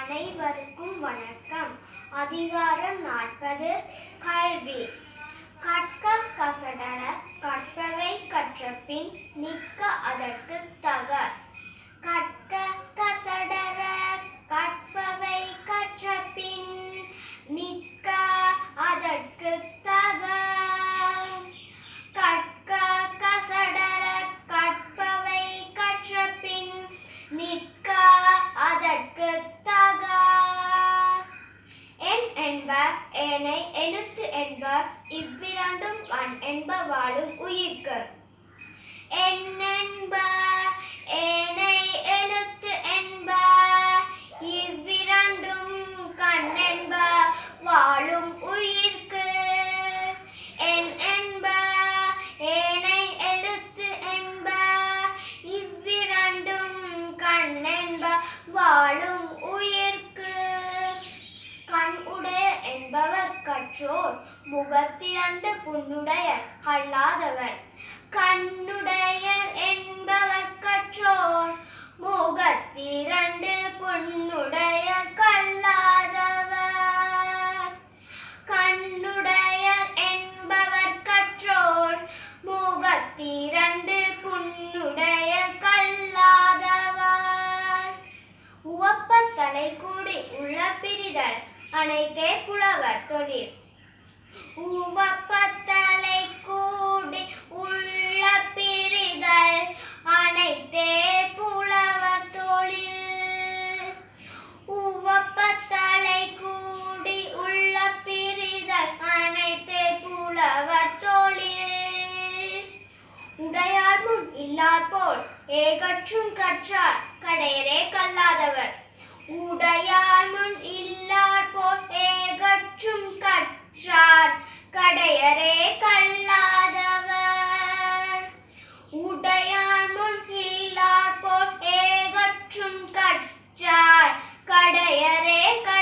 அனைவருக்கும் வணக்கம் அதிகாரம் நாற்பது கல்வி கற்க கசடர கற்பவை கற்றபின் நிற்க அதற்கு தக கற்க கசடர கற்பவை கற்றபின் நிற்க அதற்கு தக கற்க கசடர கற்பவை கற்றபின் நிற்க அதற்கு தக எண் என்ப ஏனை எழுத்து என்ப இவ்விரண்டும் கண் என்ப வாழும் உயிர்க்கு எண் என்ப ஏனை எழுத்து என்ப இவ்விரண்டும் கண் என்ப வாழும் உயிர்க்கு எண் என்ப ஏனை எழுத்து என்ப இவ்விரண்டும் கண் என்ப வாழும் உயிர்க்கு கண் உடைய என்பவர் கற்றோர் முகத்திரண்டு புண்ணுடைய கல்லாதவர் கண்ணுடையர் என்பவர் கற்றோர் முகத்திரண்டு புண்ணுடைய கல்லாதவர் கண்ணுடையர் என்பவர் கற்றோர் முகத்திரண்டு புண்ணுடைய கல்லாதவர் உவப்ப தலை கூடி உள்ள பிரிதல் அனைத்தே புலவர் தொழில் உவப்ப தலை கூடி உள்ள பிரிதல் அனைத்தே புலவர் தொழில் உவப்ப தலை கூடி உள்ள பிரிதல் அனைத்தே புலவர் தொழில் உடையார் முன் இல்லார் போல் ஏகற்றும் கற்றார் கடையரே கல்லாதவர் உடையார் முன் இல்லார் போல் ஏகற்றும் கற்றார் கடையரே கல்லாதவர் உடையார் முன் இல்லார் போல் ஏகற்றும் கற்றார் கடையரே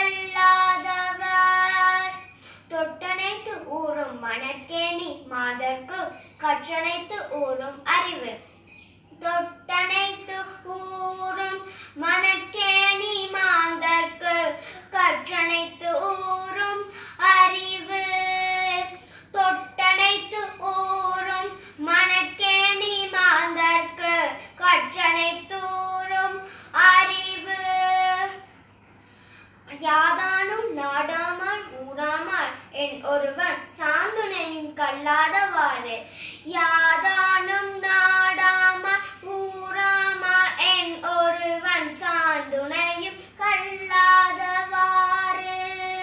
கல்லாதவர் தொட்டனைத்து ஊறும் மணக்கேணி மாதர்க்கு கற்றனைத்து ஊறும் அறிவு தொட்டனைத்து ஊறும் மணக்கேணி மாந்தர்க்கு கற்றனைத்து ஊறும் அறிவு தொட்டனைத்து ஊறும் மணக்கேணி மாந்தர்க்கு கற்றனைத்து ஊறும் அறிவு யாதானும் நாடாமால் ஊராமால் என் ஒருவன் சாந்துணையும் கல்லாதவாறு யாதானும் நாடாமால் ஊராமால் என் ஒருவன் சாந்துணையும் கல்லாதவாறு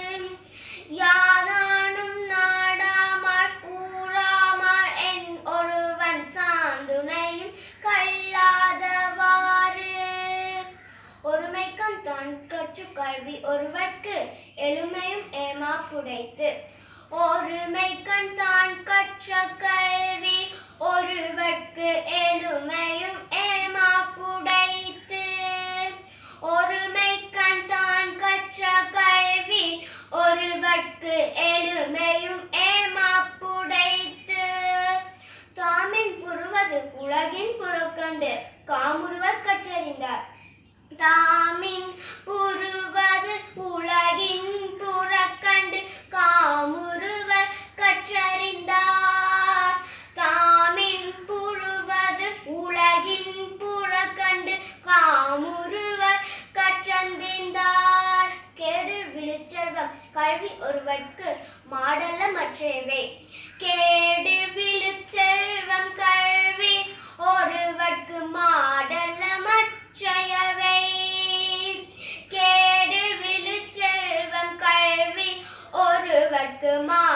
யாதானும் நாடாமால் ஊராமால் என் ஒருவன் சாந்துணையும் கல்லாதவாறு ஒருமைக்கம் தான் கற்று கல்வி ஒருவர்க்கு எழுமையும் ஏமா புடைத்து ஒருமைக்கண் தான் கற்ற கல்வி ஒருவர்க்கு எழுமையும் ஏமா புடைத்து ஒருமைக்கண் தான் கற்ற கல்வி ஒருவர்க்கு எழுமையும் ஏமா புடைத்து தாமின் புருவது உலகின் புறக்கண்டு காமுருவர் கற்றறிந்தார் தாமின் புருவது உலகின் புறக்கண்டு காமுருவர் கற்றறிந்தார் தாமின் புருவது உலகின் புறக்கண்டு காமுருவர் கற்றந்திந்தார் கேடு விழுச்செல்வம் கல்வி ஒருவர்க்கு மாடல்ல மற்றவை கேடு விழுச்செல்வம் கல்வி ஒருவர்க்கு மாடல்ல மற்றையவை கேடு விழுச்செல்வம் கல்வி ஒருவர்க்கு மா